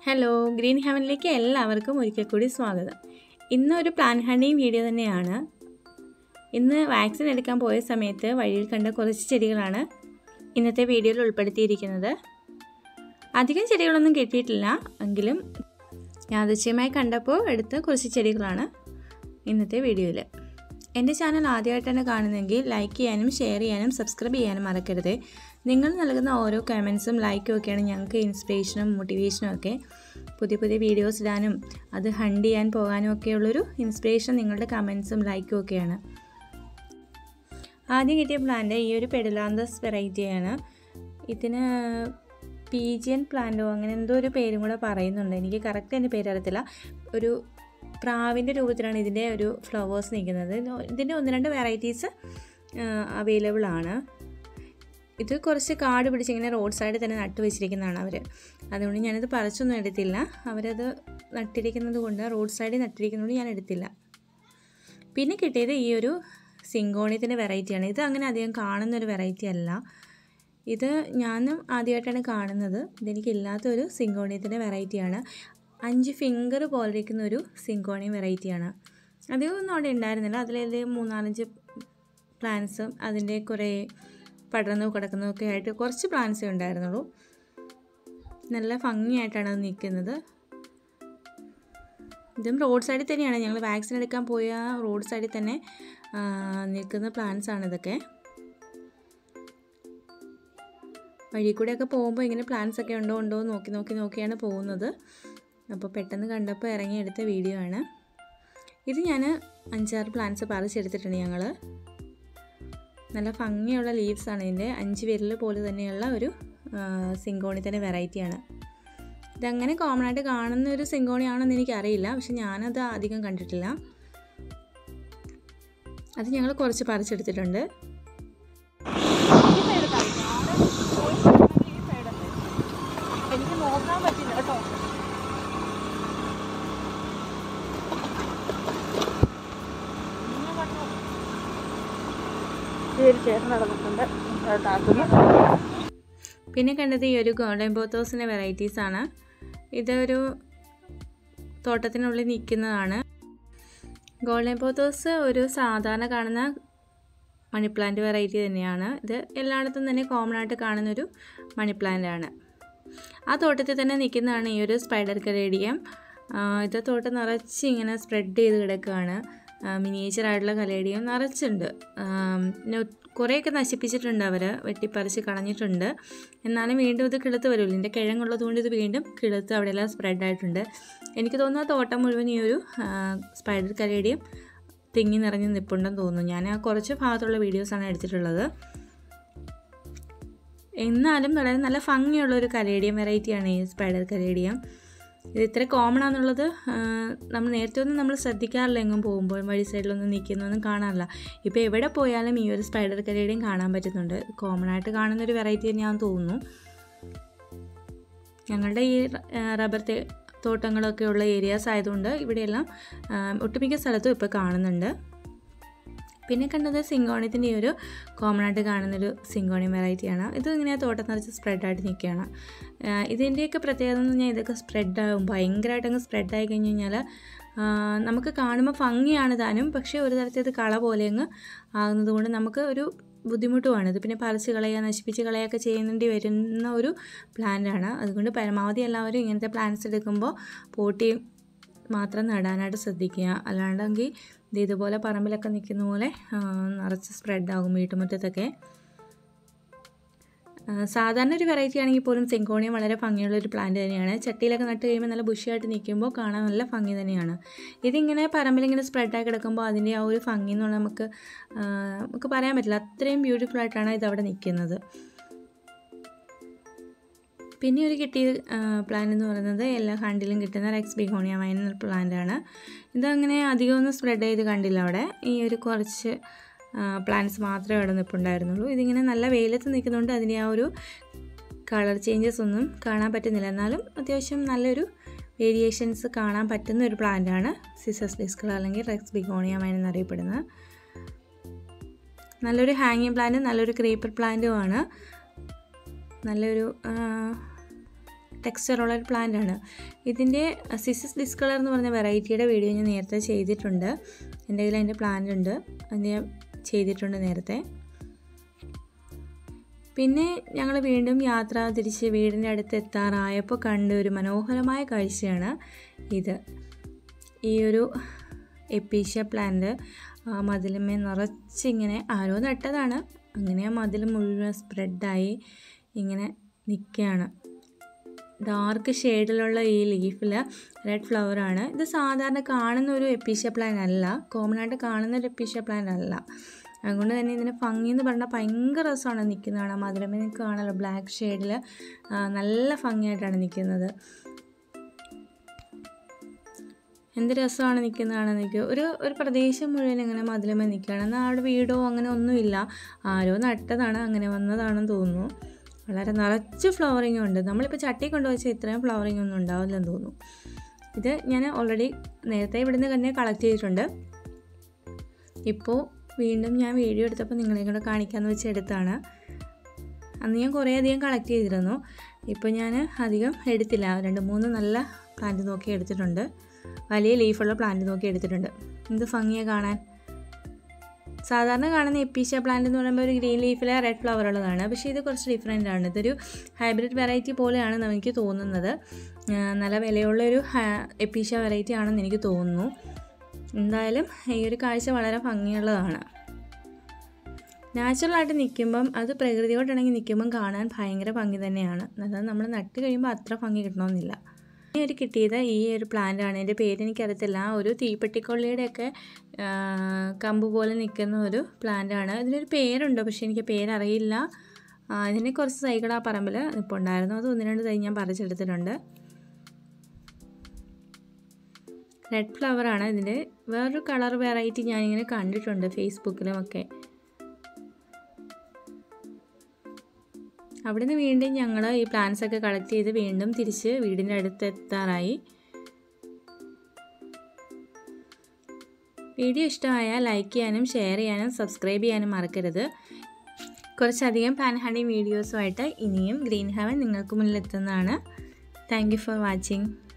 hello green ഹെവനിലേക്ക് എല്ലാവർക്കും ഒരിക്കൽ കൂടി സ്വാഗതം ഇന്ന് ഒരു പ്ലാൻ ഹണ്ടിങ് വീഡിയോ തന്നെയാണ് ഇന്ന് വാക്സിൻ എടുക്കാൻ പോയ സമയത്ത് വഴിയിൽ കണ്ട കുറച്ച് ചെടികളാണ് ഇന്നത്തെ വീഡിയോയിൽ ഉൾപ്പെടുത്തിയിരിക്കുന്നത് അധികം ചെടികളൊന്നും കിട്ടിയിട്ടില്ല എങ്കിലും യാദൃശ്യമായി കണ്ടപ്പോൾ എടുത്ത കുറച്ച് ചെടികളാണ് ഇന്നത്തെ വീഡിയോയിൽ എൻ്റെ ചാനൽ ആദ്യമായിട്ടാണ് കാണുന്നതെങ്കിൽ ലൈക്ക് ചെയ്യാനും ഷെയർ ചെയ്യാനും സബ്സ്ക്രൈബ് ചെയ്യാനും മറക്കരുത് നിങ്ങൾ നൽകുന്ന ഓരോ കമൻസും ലൈക്കും ഒക്കെയാണ് ഞങ്ങൾക്ക് ഇൻസ്പിറേഷനും മോട്ടിവേഷനും ഒക്കെ പുതിയ പുതിയ വീഡിയോസ് ഇടാനും അത് ഹണ്ട് ചെയ്യാൻ പോകാനും ഒക്കെയുള്ളൊരു ഇൻസ്പിറേഷൻ നിങ്ങളുടെ കമൻസും ലൈക്കും ഒക്കെയാണ് ആദ്യം കിട്ടിയ പ്ലാന്റ് ഈ ഒരു പെഡലാന്തസ് വെറൈറ്റിയാണ് ഇതിന് പീജിയൻ പ്ലാന്റോ അങ്ങനെ എന്തോ ഒരു പേരും കൂടെ പറയുന്നുണ്ട് എനിക്ക് കറക്റ്റ് എൻ്റെ പേര് അറിയത്തില്ല ഒരു പ്രാവിൻ്റെ രൂപത്തിലാണ് ഇതിൻ്റെ ഒരു ഫ്ലവേഴ്സ് നിൽക്കുന്നത് ഇതിൻ്റെ ഒന്ന് രണ്ട് വെറൈറ്റീസ് അവൈലബിൾ ആണ് ഇത് കുറച്ച് കാട് പിടിച്ചിങ്ങനെ റോഡ് സൈഡിൽ തന്നെ നട്ട് വെച്ചിരിക്കുന്നതാണ് അവർ അതുകൊണ്ട് ഞാനിത് പറിച്ചൊന്നും എടുത്തില്ല അവരത് നട്ടിരിക്കുന്നത് കൊണ്ട് റോഡ് സൈഡിൽ നട്ടിരിക്കുന്നതുകൊണ്ട് ഞാൻ എടുത്തില്ല പിന്നെ കിട്ടിയത് ഈ ഒരു സിങ്കോണിയത്തിൻ്റെ വെറൈറ്റിയാണ് ഇത് അങ്ങനെ അധികം കാണുന്നൊരു വെറൈറ്റി അല്ല ഇത് ഞാനും ആദ്യമായിട്ടാണ് കാണുന്നത് ഇതെനിക്കില്ലാത്തൊരു സിങ്കോണിയത്തിൻ്റെ വെറൈറ്റിയാണ് അഞ്ച് ഫിംഗർ പോലെ ഇരിക്കുന്ന ഒരു സിങ്കോണിയം വെറൈറ്റിയാണ് അധികം ഒന്നും അവിടെ ഉണ്ടായിരുന്നില്ല അതിൽ മൂന്നാലഞ്ച് പ്ലാന്റ്സും അതിൻ്റെ കുറേ പടർന്നു കിടക്കുന്നതൊക്കെ ആയിട്ട് കുറച്ച് പ്ലാന്റ്സേ ഉണ്ടായിരുന്നുള്ളൂ നല്ല ഭംഗിയായിട്ടാണ് അത് നിൽക്കുന്നത് ഇതും റോഡ് സൈഡിൽ തന്നെയാണ് ഞങ്ങൾ വാക്സിൻ എടുക്കാൻ പോയ റോഡ് സൈഡിൽ തന്നെ നിൽക്കുന്ന പ്ലാന്റ്സ് ആണ് ഇതൊക്കെ വഴി കൂടെയൊക്കെ പോകുമ്പോൾ ഇങ്ങനെ പ്ലാന്റ്സ് ഒക്കെ ഉണ്ടോ ഉണ്ടോ നോക്കി നോക്കി നോക്കിയാണ് പോകുന്നത് അപ്പോൾ പെട്ടെന്ന് കണ്ടപ്പോൾ ഇറങ്ങിയെടുത്ത വീഡിയോ ആണ് ഇത് ഞാൻ അഞ്ചാറ് പ്ലാന്റ്സ് പറിച്ചെടുത്തിട്ടുണ്ട് ഞങ്ങൾ നല്ല ഭംഗിയുള്ള ലീവ്സാണ് ഇതിൻ്റെ അഞ്ച് വിരൽ പോലെ തന്നെയുള്ള ഒരു സിങ്കോണിത്തിൻ്റെ വെറൈറ്റിയാണ് ഇതങ്ങനെ കോമൺ ആയിട്ട് കാണുന്ന ഒരു സിങ്കോണിയാണെന്ന് എനിക്കറിയില്ല പക്ഷെ ഞാനത് അധികം കണ്ടിട്ടില്ല അത് ഞങ്ങൾ കുറച്ച് പറിച്ചെടുത്തിട്ടുണ്ട് എനിക്ക് നോക്കാൻ പറ്റില്ല കേട്ടോ ഒരു ചേട്ടൻ നടന്നിട്ടുണ്ട് താക്കുന്നു പിന്നെ കണ്ടത് ഈ ഒരു ഗോൾഡൻ ബോത്തോസിൻ്റെ വെറൈറ്റീസാണ് ഇതൊരു തോട്ടത്തിനുള്ളിൽ നിൽക്കുന്നതാണ് ഗോൾഡൻ ബോത്തോസ് ഒരു സാധാരണ കാണുന്ന മണി പ്ലാന്റ് വെറൈറ്റി തന്നെയാണ് ഇത് എല്ലായിടത്തും തന്നെ കോമൺ ആയിട്ട് കാണുന്നൊരു മണി പ്ലാന്റ് ആണ് ആ തോട്ടത്തിൽ തന്നെ നിൽക്കുന്നതാണ് ഈ ഒരു സ്പൈഡർ കലേഡിയം ഇത് തോട്ടം നിറച്ച് ഇങ്ങനെ സ്പ്രെഡ് ചെയ്ത് കിടക്കുകയാണ് മിനിയേച്ചർ ആയിട്ടുള്ള കലേഡിയം നിറച്ചുണ്ട് കുറേയൊക്കെ നശിപ്പിച്ചിട്ടുണ്ട് അവർ വെട്ടിപ്പറിച്ച് കളഞ്ഞിട്ടുണ്ട് എന്നാലും വീണ്ടും ഇത് കിളുത്ത് വരുമല്ലോ ഇതിൻ്റെ കിഴങ്ങുള്ളത് കൊണ്ട് ഇത് വീണ്ടും കിളുത്ത് അവിടെയെല്ലാം സ്പ്രെഡ് ആയിട്ടുണ്ട് എനിക്ക് തോന്നുന്നു ആ തോട്ടം മുഴുവൻ ഈ ഒരു സ്പൈഡർ കലേഡിയം തിങ്ങി നിറഞ്ഞ് നിൽപ്പുണ്ടെന്ന് തോന്നുന്നു ഞാൻ ആ കുറച്ച് ഭാഗത്തുള്ള വീഡിയോസാണ് എടുത്തിട്ടുള്ളത് എന്നാലും വളരെ നല്ല ഭംഗിയുള്ള ഒരു കലേഡിയം വെറൈറ്റിയാണ് ഈ സ്പൈഡർ കലേഡിയം ഇത് ഇത്ര കോമൺ ആണെന്നുള്ളത് നമ്മൾ നേരത്തെ ഒന്നും നമ്മൾ ശ്രദ്ധിക്കാറില്ല എങ്ങും പോകുമ്പോൾ വഴി സൈഡിലൊന്നും നിൽക്കുന്നൊന്നും കാണാറില്ല ഇപ്പോൾ എവിടെ പോയാലും ഈ ഒരു സ്പൈഡർ കലേഡിയം കാണാൻ പറ്റുന്നുണ്ട് കോമൺ ആയിട്ട് കാണുന്നൊരു വെറൈറ്റി തന്നെയാണെന്ന് തോന്നുന്നു ഞങ്ങളുടെ ഈ റബ്ബർ തോട്ടങ്ങളൊക്കെ ഉള്ള ഏരിയാസ് ആയതുകൊണ്ട് ഇവിടെയെല്ലാം ഒട്ടുമിക്ക സ്ഥലത്തും ഇപ്പോൾ കാണുന്നുണ്ട് പിന്നെ കണ്ടത് സിങ്കോണിയത്തിൻ്റെ ഈ ഒരു കോമൺ ആയിട്ട് കാണുന്നൊരു സിങ്കോണിയം വെറൈറ്റിയാണ് ഇത് ഇങ്ങനെ തോട്ടം നിറച്ച് സ്പ്രെഡായിട്ട് നിൽക്കുകയാണ് ഇതിൻ്റെയൊക്കെ പ്രത്യേകത എന്ന് പറഞ്ഞാൽ ഇതൊക്കെ സ്പ്രെഡാകും ഭയങ്കരമായിട്ട് അങ്ങ് സ്പ്രെഡായി കഴിഞ്ഞ് കഴിഞ്ഞാൽ നമുക്ക് കാണുമ്പോൾ ഭംഗിയാണ് താനും പക്ഷേ ഒരു തരത്തിൽ ഇത് കള പോലെ അങ്ങ് ആകുന്നത് കൊണ്ട് നമുക്ക് ഒരു ബുദ്ധിമുട്ടുമാണ് ഇത് പിന്നെ പറിച്ച് കളയുക നശിപ്പിച്ച് കളയുകയൊക്കെ ചെയ്യേണ്ടി വരുന്ന ഒരു പ്ലാന്റാണ് അതുകൊണ്ട് പരമാവധി എല്ലാവരും ഇങ്ങനത്തെ പ്ലാന്റ്സ് എടുക്കുമ്പോൾ പോട്ടി മാത്രം നടാനായിട്ട് ശ്രദ്ധിക്കുക അല്ലാണ്ടെങ്കിൽ ഇത് ഇതുപോലെ പറമ്പിലൊക്കെ നിൽക്കുന്ന പോലെ നിറച്ച് സ്പ്രെഡാകും വീട്ടുമുറ്റത്തൊക്കെ സാധാരണ ഒരു വെറൈറ്റി ആണെങ്കിൽ പോലും സെങ്കോണിയം വളരെ ഭംഗിയുള്ള ഒരു പ്ലാന്റ് തന്നെയാണ് ചട്ടിയിലൊക്കെ നട്ട് കഴിയുമ്പോൾ നല്ല ബുഷിയായിട്ട് നിൽക്കുമ്പോൾ കാണാൻ നല്ല ഭംഗി തന്നെയാണ് ഇതിങ്ങനെ പറമ്പിലിങ്ങനെ സ്പ്രെഡായി കിടക്കുമ്പോൾ അതിൻ്റെ ആ ഒരു ഭംഗി എന്ന് പറഞ്ഞാൽ നമുക്ക് നമുക്ക് പറയാൻ പറ്റില്ല അത്രയും ബ്യൂട്ടിഫുൾ ആയിട്ടാണ് ഇത് അവിടെ നിൽക്കുന്നത് പിന്നെ ഒരു കിട്ടിയ പ്ലാന്റ് എന്ന് പറയുന്നത് എല്ലാ ഹണ്ടിലും കിട്ടുന്ന റെക്സ് ബിഗോണിയ വൈൻ പ്ലാന്റ് ആണ് ഇതങ്ങനെ അധികമൊന്നും സ്പ്രെഡ് ചെയ്ത് കണ്ടില്ല അവിടെ ഈ ഒരു കുറച്ച് പ്ലാന്റ്സ് മാത്രമേ അവിടെ നിൽപ്പുണ്ടായിരുന്നുള്ളൂ ഇതിങ്ങനെ നല്ല വെയിലത്ത് നിൽക്കുന്നതുകൊണ്ട് അതിൻ്റെ ആ ഒരു കളർ ചേഞ്ചസ് ഒന്നും കാണാൻ പറ്റുന്നില്ല എന്നാലും അത്യാവശ്യം നല്ലൊരു വേരിയേഷൻസ് കാണാൻ പറ്റുന്ന ഒരു പ്ലാന്റാണ് സിസസ് ഡിസ്കൾ അല്ലെങ്കിൽ റെക്സ് ബിഗോണിയ വൈൻ എന്നറിയപ്പെടുന്നത് നല്ലൊരു ഹാങ്ങിങ് പ്ലാന്റ് നല്ലൊരു ക്രീപ്പർ പ്ലാന്റുമാണ് നല്ലൊരു ടെക്സ്ചറുള്ള ഒരു പ്ലാന്റ് ആണ് ഇതിൻ്റെ സിസിസ് ഡിസ്കളർ എന്ന് പറഞ്ഞ വെറൈറ്റിയുടെ വീഡിയോ ഞാൻ നേരത്തെ ചെയ്തിട്ടുണ്ട് എൻ്റെ കയ്യിൽ അതിൻ്റെ പ്ലാന്റ് ഉണ്ട് അത് ഞാൻ ചെയ്തിട്ടുണ്ട് നേരത്തെ പിന്നെ ഞങ്ങൾ വീണ്ടും യാത്ര തിരിച്ച് വീടിൻ്റെ അടുത്ത് എത്താറായപ്പോൾ കണ്ട ഒരു മനോഹരമായ കാഴ്ചയാണ് ഇത് ഈ ഒരു എപ്പീഷ്യ പ്ലാന്റ് ആ മതിലുമേ നിറച്ചിങ്ങനെ ആരോ നട്ടതാണ് അങ്ങനെ ആ മതിൽ മുഴുവൻ സ്പ്രെഡായി ഇങ്ങനെ നിൽക്കുകയാണ് ഡാർക്ക് ഷെയ്ഡിലുള്ള ഈ ലീഫിൽ റെഡ് ഫ്ലവറാണ് ഇത് സാധാരണ കാണുന്ന ഒരു എപ്പീഷ്യ പ്ലാൻ അല്ല കോമൺ ആയിട്ട് കാണുന്ന ഒരു എപ്പീഷ്യ പ്ലാൻ അല്ല അതുകൊണ്ട് തന്നെ ഇതിന് ഭംഗി എന്ന് പറഞ്ഞാൽ ഭയങ്കര രസമാണ് നിൽക്കുന്നതാണ് മധുരമേ നിങ്ങൾക്ക് കാണാമല്ലോ ബ്ലാക്ക് ഷെയ്ഡിൽ നല്ല ഭംഗിയായിട്ടാണ് നിൽക്കുന്നത് എന്ത് രസമാണ് നിൽക്കുന്നതാണ് നിൽക്കുക ഒരു ഒരു പ്രദേശം മുഴുവൻ ഇങ്ങനെ മതിലുമേ നിൽക്കുകയാണ് എന്നാൽ അവിടെ വീടോ അങ്ങനെ ഒന്നുമില്ല ആരോ നട്ടതാണ് അങ്ങനെ വന്നതാണെന്ന് തോന്നുന്നു വളരെ നിറച്ച് ഫ്ലവറിങ് ഉണ്ട് നമ്മളിപ്പോൾ ചട്ടി കൊണ്ടുവച്ചാൽ ഇത്രയും ഫ്ലവറിങ് ഒന്നും ഉണ്ടാവില്ലെന്ന് തോന്നുന്നു ഇത് ഞാൻ ഓൾറെഡി നേരത്തെ ഇവിടുന്ന് തന്നെ കളക്ട് ചെയ്തിട്ടുണ്ട് ഇപ്പോൾ വീണ്ടും ഞാൻ വീഡിയോ എടുത്തപ്പോൾ നിങ്ങളെ കൂടെ കാണിക്കാമെന്ന് വെച്ച് എടുത്താണ് അന്ന് ഞാൻ കുറേ അധികം കളക്ട് ചെയ്തിരുന്നു ഇപ്പോൾ ഞാൻ അധികം എടുത്തില്ല രണ്ട് മൂന്ന് നല്ല പ്ലാന്റ് നോക്കി എടുത്തിട്ടുണ്ട് വലിയ ലീഫുള്ള പ്ലാന്റ് നോക്കി എടുത്തിട്ടുണ്ട് എന്ത് ഭംഗിയാണ് കാണാൻ സാധാരണ കാണുന്ന എപ്പീഷ്യ പ്ലാന്റ് എന്ന് പറയുമ്പോൾ ഒരു ഗ്രീൻ ലീഫിലെ റെഡ് ഫ്ലവർ ഉള്ളതാണ് പക്ഷേ ഇത് കുറച്ച് ഡിഫറെൻ്റ് ആണ് ഇതൊരു ഹൈബ്രിഡ് വെറൈറ്റി പോലെയാണ് എനിക്ക് തോന്നുന്നത് നല്ല വിലയുള്ളൊരു എപ്പീഷ്യ വെറൈറ്റി ആണെന്ന് എനിക്ക് തോന്നുന്നു എന്തായാലും ഈ ഒരു കാഴ്ച വളരെ ഭംഗിയുള്ളതാണ് നാച്ചുറലായിട്ട് നിൽക്കുമ്പം അത് പ്രകൃതിയോട്ടിണങ്ങി നിൽക്കുമ്പം കാണാൻ ഭയങ്കര ഭംഗി തന്നെയാണ് അതായത് നമ്മൾ നട്ട് കഴിയുമ്പോൾ അത്ര ഭംഗി കിട്ടണമെന്നില്ല ഈ ഒരു കിട്ടിയത് ഈ ഒരു പ്ലാന്റ് ആണ് എൻ്റെ പേര് എനിക്കറിയത്തില്ല ഒരു തീപ്പെട്ടിക്കൊള്ളിയുടെയൊക്കെ കമ്പ് പോലെ നിൽക്കുന്ന ഒരു പ്ലാന്റ് ആണ് ഇതിനൊരു പേരുണ്ട് പക്ഷേ എനിക്ക് പേരറിയില്ല ഇതിനെ കുറച്ച് തൈകൾ ആ പറമ്പിൽ ഇപ്പോൾ ഉണ്ടായിരുന്നു അത് ഒന്ന് രണ്ട് തൈ ഞാൻ പറിച്ചെടുത്തിട്ടുണ്ട് റെഡ് ഫ്ലവർ ആണ് ഇതിൻ്റെ വേറൊരു കളർ വെറൈറ്റി ഞാനിങ്ങനെ കണ്ടിട്ടുണ്ട് ഫേസ്ബുക്കിലും ഒക്കെ അവിടുന്ന് വീണ്ടും ഞങ്ങൾ ഈ പ്ലാന്റ്സ് ഒക്കെ കളക്ട് ചെയ്ത് വീണ്ടും തിരിച്ച് വീടിൻ്റെ അടുത്ത് എത്താറായി വീഡിയോ ഇഷ്ടമായാൽ ലൈക്ക് ചെയ്യാനും ഷെയർ ചെയ്യാനും സബ്സ്ക്രൈബ് ചെയ്യാനും മറക്കരുത് കുറച്ചധികം പ്ലാൻ ഹണി വീഡിയോസുമായിട്ട് ഇനിയും ഗ്രീൻ ഹെവൻ നിങ്ങൾക്ക് മുന്നിലെത്തുന്നതാണ് താങ്ക് യു ഫോർ വാച്ചിങ്